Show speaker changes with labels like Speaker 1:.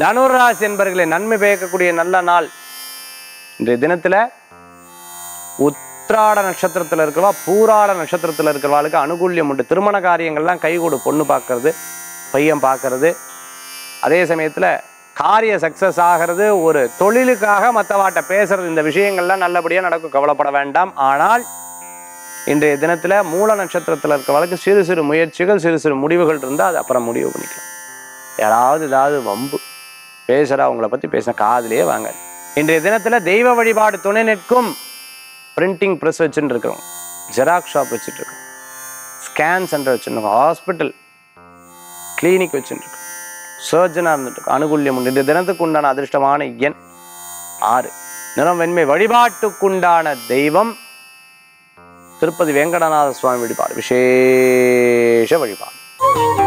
Speaker 1: தனுராசி என்பர்களை நன்மை பயக்கக்கூடிய நல்ல நாள் இன்றைய தினத்துல உத்ராட நட்சத்திரத்துல இருக்கிறவா பூராட நட்சத்திரத்துல இருக்கிறவாளுக்கு அனுகூல்யம் உண்டு திருமண காரியங்கள்லாம் கைகூடு பொண்ணு பார்க்கறது பையன் பார்க்கறது அதே சமயத்துல காரிய சக்சஸ் ஆகிறது ஒரு தொழிலுக்காக மற்றவாட்ட பேசுறது இந்த விஷயங்கள்லாம் நல்லபடியா நடக்கும் கவலைப்பட வேண்டாம் ஆனால் இன்றைய தினத்துல மூல நட்சத்திரத்துல இருக்கிறவளுக்கு சிறு சிறு முயற்சிகள் சிறு சிறு முடிவுகள் இருந்தால் அது அப்புறம் முடிவு பண்ணிக்கலாம் யாராவது ஏதாவது வம்பு பேசுகிறா அவங்கள பற்றி பேசின காதுலயே வாங்க இன்றைய தினத்துல தெய்வ வழிபாடு துணை நிற்கும் பிரிண்டிங் ப்ரெஸ் வச்சுட்டு இருக்கிறோம் ஜெராக்ஸ் ஷாப் வச்சுட்டு இருக்கோம் ஸ்கேன் சென்டர் வச்சுருக்கோம் ஹாஸ்பிட்டல் கிளினிக் வச்சுட்டு இருக்கோம் சர்ஜனாக இருந்துட்டு இருக்கோம் அனுகூல்யம் உண்டு இந்த தினத்துக்கு உண்டான அதிர்ஷ்டமான எண் ஆறு நிறம் வெண்மை வழிபாட்டுக்குண்டான தெய்வம் திருப்பதி வெங்கடநாத சுவாமி வழிபாடு விசேஷ வழிபாடு